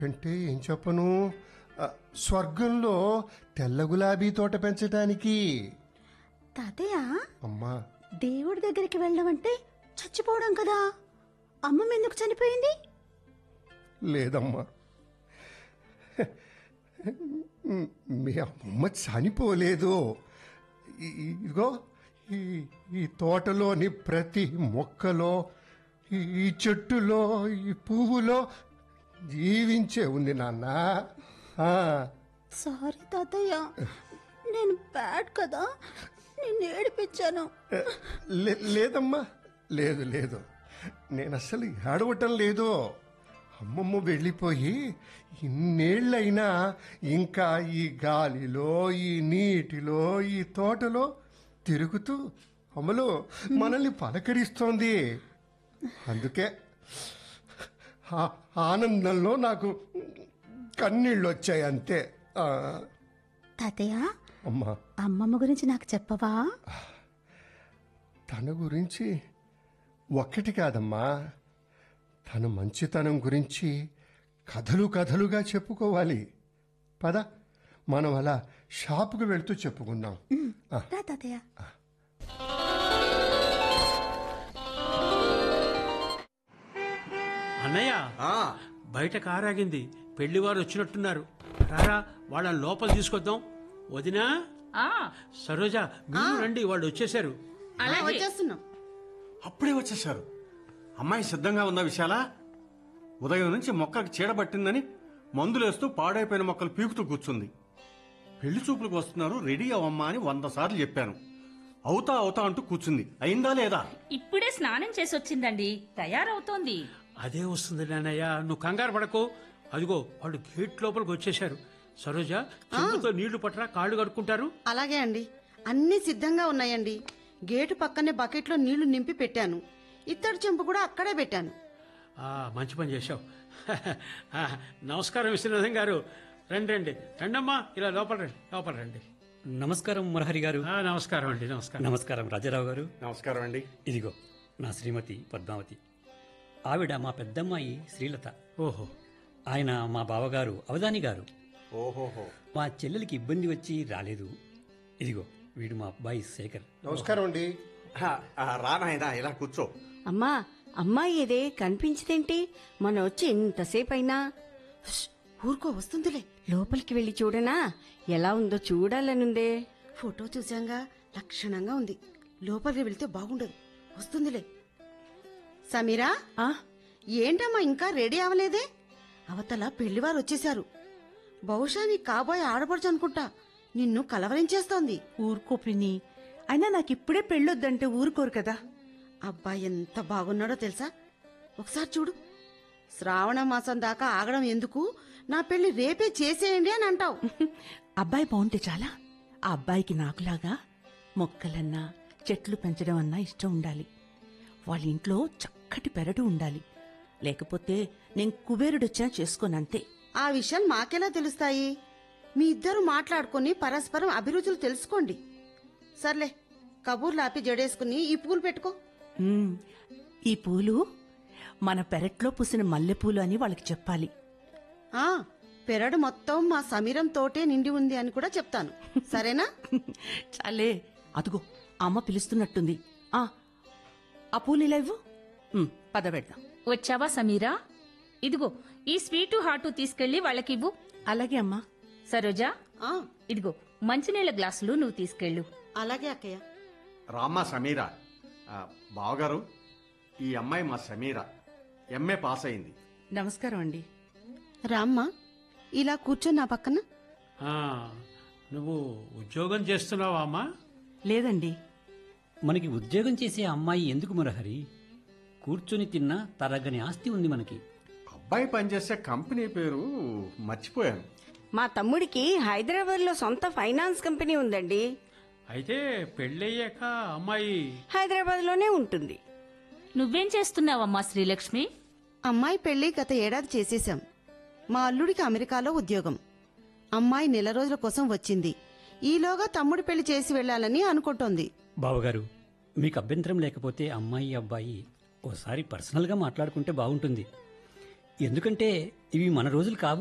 అంటే ఏం చెప్పను ఆ, స్వర్గంలో తెల్ల గులాబీ తోట పెంచటానికి తాతయ్య అమ్మా దేవుడి దగ్గరికి వెళ్ళడం అంటే చచ్చిపోవడం కదా అమ్మమ్మ ఎందుకు చనిపోయింది లేదమ్మా మీ అమ్మమ్మ చనిపోలేదు ఈ- ఇదిగో ఈ ఈ తోటలోని ప్రతి మొక్కలో ఈ- ఈ చెట్టులో ఈ పువ్వులో జీవించే ఉంది నాన్న ఆ, సారీ తాతయ్య నేను బ్యాడ్ కదా నిన్ను ఏడిపించాను లే- లేదమ్మా లేదు లేదు నేను అసలు ఏడవటం లేదు అమ్మమ్మ వెళ్ళిపోయి ఇన్నేళ్ళైనా ఇంకా ఈ గాలిలో ఈ నీటిలో ఈ తోటలో తిరుగుతూ అమలు మనల్ని పలకరిస్తోంది అందుకే ఆ ఆనందంలో నాకు కన్నీళ్ళు వచ్చాయి అంతే ఆ, తాతయ్య అమ్మా అమ్మమ్మ గురించి నాకు చెప్పవా తన గురించి ఒక్కటి కాదమ్మా తన మంచితనం గురించి కథలు కథలుగా చెప్పుకోవాలి పద మనం అలా షాపుకు వెళ్తూ చెప్పుకుందాం ఆ, రా తాతయ్య అన్నయ్య ఆ, బయట కారాగింది పెళ్లివారు వచ్చినట్టున్నారు రారా వాళ్ళని లోపల తీసుకొద్దాం వదినా ఆ సరోజ మీరు రండి వాళ్ళు వచ్చేసారు అలాగే వచ్చేస్తున్నాం అప్పుడే వచ్చేశారు అమ్మాయి సిద్ధంగా ఉందా విశాల ఉదయం నుంచి మొక్కకి చీడబట్టిందని మందులేస్తూ పాడైపోయిన మొక్కలు పీకుతూ కూర్చుంది పెళ్లి చూపులకు వస్తున్నారు రెడీ అవ్వమ్మా అని వంద సార్లు చెప్పాను అవుతా అవుతా అంటూ కూర్చుంది అయిందా లేదా ఇప్పుడే స్నానం చేసి వచ్చిందండి తయారవుతోంది అదే వస్తుంది నాన్నయ్య నువ్వు కంగారు పడకు అదిగో వాళ్ళు గేట్ లోపలికి వచ్చేసారు సరోజ చెంబుతో నీళ్లు పట్టరా కాళ్ళు కడుక్కుంటారు అలాగే అండి అన్ని సిద్ధంగా ఉన్నాయండి గేటు పక్కనే బకెట్లో నీళ్లు నింపి పెట్టాను ఇత్తడి చెంపు కూడా అక్కడే పెట్టాను ఆ, మంచి పని చేశావు ఆ, నమస్కారం విశ్వనాథం గారు రండి రండి రండమ్మా ఇలా లోపల రండి లోపల రండి నమస్కారం మురహరి గారు ఆ, నమస్కారం అండి నమస్కారం నమస్కారం రాజారావు గారు నమస్కారం అండి ఇదిగో నా శ్రీమతి పద్మావతి ఆవిడ మా పెద్దమ్మాయి శ్రీలత ఓహో ఆయన మా బావగారు అవధాని గారు ఓహోహో మా చెల్లెలికి ఇబ్బంది వచ్చి రాలేదు ఇదిగో వీడు మా అబ్బాయి శేఖర్ నమస్కారం అండి రానాయనా ఇలా కూర్చో అమ్మా అమ్మాయి ఏదే కనిపించదేంటి మనం వచ్చి ఇంతసేపు అయినా ఉష్, ఊరుకో వస్తుందిలే లోపలికి వెళ్ళి చూడనా ఎలా ఉందో చూడాలనుందే ఫోటో చూశాంగా లక్షణంగా ఉంది లోపలికి వెళ్తే బాగుండదు వస్తుందిలే సమీరా ఆ ఏంటమ్మా ఇంకా రెడీ అవ్వలేదే అవతల పెళ్లివారు వచ్చేశారు బహుశా నీ కాబోయే ఆడపడుచు అనుకుంటా నిన్ను కలవరించేస్తోంది ఊరుకో పిన్ని అయినా నాకు ఇప్పుడే పెళ్ళొద్దంటే ఊరుకోరు కదా అబ్బా ఎంత బాగున్నాడో తెలుసా ఒకసారి చూడు శ్రావణ మాసం దాకా ఆగడం ఎందుకు నా పెళ్లి రేపే చేసేయండి అని అంటావు అబ్బాయి బాగుంటే చాలా ఆ అబ్బాయికి నాకులాగా మొక్కలన్నా చెట్లు పెంచడం అన్నా ఇష్టం ఉండాలి వాళ్ళ ఇంట్లో చక్కటి పెరడు ఉండాలి లేకపోతే నేను కుబేరుడొచ్చినా చేసుకోనంతే ఆ విషయాలు మాకెలా తెలుస్తాయి మీ ఇద్దరు మాట్లాడుకుని పరస్పరం అభిరుచులు తెలుసుకోండి సర్లే కబూర్లు ఆపి జడేసుకుని ఈ పూలు పెట్టుకో ఉమ్, ఈ పూలు మన పెరట్లో పూసిన మల్లెపూలు అని వాళ్ళకి చెప్పాలి ఆ పెరడు మొత్తం మా సమీరం తోటే నిండి ఉంది అని కూడా చెప్తాను సరేనా చాలే అదుగో అమ్మ పిలుస్తున్నట్టుంది ఆ ఆ పూలు ఇలా ఇవ్వు ఉమ్, పద పెడదాం వచ్చావా సమీరా ఇదిగో ఈ స్వీటు హాటు తీసుకెళ్లి వాళ్ళకివ్వు అలాగే అమ్మా సరోజా ఆ ఇదిగో మంచినీళ్ళ గ్లాసులు నువ్వు తీసుకెళ్ళు అలాగే అక్కయ్య రామ్మా సమీరా ఆ, బావగారు ఈ అమ్మాయి మా సమీరా ఎంఏ పాస్ అయింది నమస్కారం అండి రామ్మా ఇలా కూర్చొని నా పక్కన ఆ, నువ్వు ఉద్యోగం చేస్తున్నావా అమ్మా లేదండి మనకి ఉద్యోగం చేసే అమ్మాయి ఎందుకు మురహరి కూర్చొని తిన్నా తరగని ఆస్తి ఉంది మనకి అబ్బాయి పనిచేసే కంపెనీ పేరు మర్చిపోయాను మా తమ్ముడికి హైదరాబాద్ లో సొంత ఫైనాన్స్ కంపెనీ ఉందండి అయితే పెళ్ళయ్యాక అమ్మాయి హైదరాబాద్ లోనే ఉంటుంది నువ్వేం చేస్తున్నావమ్మా శ్రీలక్ష్మి అమ్మాయి పెళ్లి గత ఏడాది చేసేశాం మా అల్లుడికి అమెరికాలో ఉద్యోగం అమ్మాయి నెల రోజుల కోసం వచ్చింది ఈలోగా తమ్ముడి పెళ్లి చేసి వెళ్ళాలని అనుకుంటోంది బావగారు మీకు అభ్యంతరం లేకపోతే అమ్మాయి అబ్బాయి ఓసారి పర్సనల్గా మాట్లాడుకుంటే బాగుంటుంది ఎందుకంటే ఇవి మన రోజులు కావు